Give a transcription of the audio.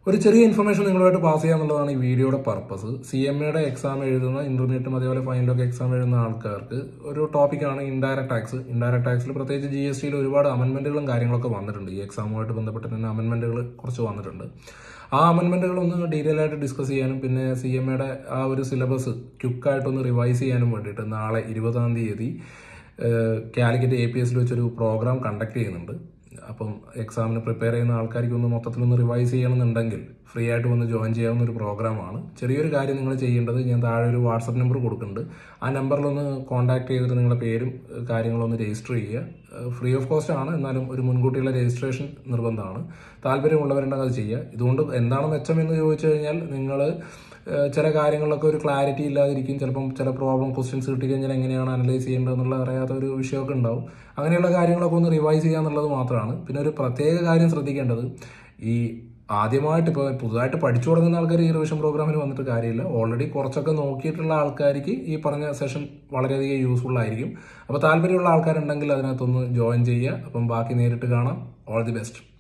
ഒരു ചെറിയ ഇൻഫർമേഷൻ നിങ്ങളുമായിട്ട് പാസ് ചെയ്യാന്നുള്ളതാണ് ഈ വീഡിയോയുടെ പർപ്പസ് സി എം എയുടെ എക്സാം എഴുതുന്ന ഇന്റർമീഡിയറ്റും അതേപോലെ ഫൈനലൊക്കെ എക്സാം എഴുതുന്ന ആൾക്കാർക്ക് ഒരു ടോപ്പിക്കാണ് ഇൻഡയറക്ട് ടാക്സ് ഇൻഡയറക്ട് ടാക്സിൽ പ്രത്യേകിച്ച് ജി എസ് ടിയിൽ ഒരുപാട് അമെന്റ്മെന്റുകളും കാര്യങ്ങളൊക്കെ വന്നിട്ടുണ്ട് ഈ എക്സാമുമായിട്ട് ബന്ധപ്പെട്ട് തന്നെ അമെന്റ്മെന്റുകൾ കുറച്ച് വന്നിട്ടുണ്ട് ആ അമെന്റ്മെന്റുകൾ ഒന്ന് ഡീറ്റെയിൽ ആയിട്ട് ഡിസ്കസ് ചെയ്യാനും പിന്നെ സി എം എയുടെ ആ ഒരു സിലബസ് ക്യുക്കായിട്ടൊന്ന് റിവൈസ് ചെയ്യാനും വേണ്ടിയിട്ട് നാളെ ഇരുപതാം തീയതി കാലിക്കറ്റ് എ പി എസിൽ വെച്ചൊരു പ്രോഗ്രാം കണ്ടക്ട് ചെയ്യുന്നുണ്ട് അപ്പം എക്സാമിന് പ്രിപ്പയർ ചെയ്യുന്ന ആൾക്കാർക്ക് ഒന്ന് മൊത്തത്തിലൊന്ന് റിവൈസ് ചെയ്യണമെന്നുണ്ടെങ്കിൽ ഫ്രീ ആയിട്ട് വന്ന് ജോയിൻ ചെയ്യാവുന്ന ഒരു പ്രോഗ്രാമാണ് ചെറിയൊരു കാര്യം നിങ്ങൾ ചെയ്യേണ്ടത് ഞാൻ താഴെ ഒരു വാട്സപ്പ് നമ്പർ കൊടുക്കുന്നുണ്ട് ആ നമ്പറിലൊന്ന് കോൺടാക്ട് ചെയ്തിട്ട് നിങ്ങളുടെ പേരും ഏഹ്, കാര്യങ്ങളൊന്ന് രജിസ്റ്റർ ചെയ്യുക ഫ്രീ ഓഫ് കോസ്റ്റ് ആണ് എന്നാലും ഒരു മുൻകൂട്ടിയുള്ള രജിസ്ട്രേഷൻ നിർബന്ധമാണ് താല്പര്യമുള്ളവരുണ്ടെങ്കിൽ അത് ചെയ്യുക ഇതുകൊണ്ട് എന്താണ് മെച്ചം എന്ന് ചോദിച്ചു കഴിഞ്ഞാൽ നിങ്ങൾ ചില കാര്യങ്ങളിലൊക്കെ ഒരു ക്ലാരിറ്റി ഇല്ലാതിരിക്കും ചിലപ്പം ചില പ്രോബ്ലം ക്വസ്റ്റ്യൻസ് കിട്ടിക്കഴിഞ്ഞാൽ എങ്ങനെയാണ് അനലൈസ് ചെയ്യേണ്ടതെന്നുള്ള അറിയാത്ത ഒരു വിഷയമൊക്കെ ഉണ്ടാവും അങ്ങനെയുള്ള കാര്യങ്ങളൊക്കെ ഒന്ന് റിവൈസ് ചെയ്യുക എന്നുള്ളത് മാത്രമാണ് പിന്നെ ഒരു പ്രത്യേക കാര്യം ശ്രദ്ധിക്കേണ്ടത് ഈ ആദ്യമായിട്ട് ഇപ്പോൾ പുതുതായിട്ട് പഠിച്ചു തുടങ്ങുന്ന ആൾക്കാർ ഈ റിവിഷൻ പ്രോഗ്രാമിന് വന്നിട്ട് കാര്യമില്ല ഓൾറെഡി കുറച്ചൊക്കെ നോക്കിയിട്ടുള്ള ആൾക്കാർക്ക് ഈ പറഞ്ഞ സെഷൻ വളരെയധികം യൂസ്ഫുൾ ആയിരിക്കും അപ്പോൾ താല്പര്യമുള്ള ആൾക്കാരുണ്ടെങ്കിൽ അതിനകത്തൊന്ന് ജോയിൻ ചെയ്യുക അപ്പം ബാക്കി നേരിട്ട് കാണാം ഓൾ ദി ബെസ്റ്റ്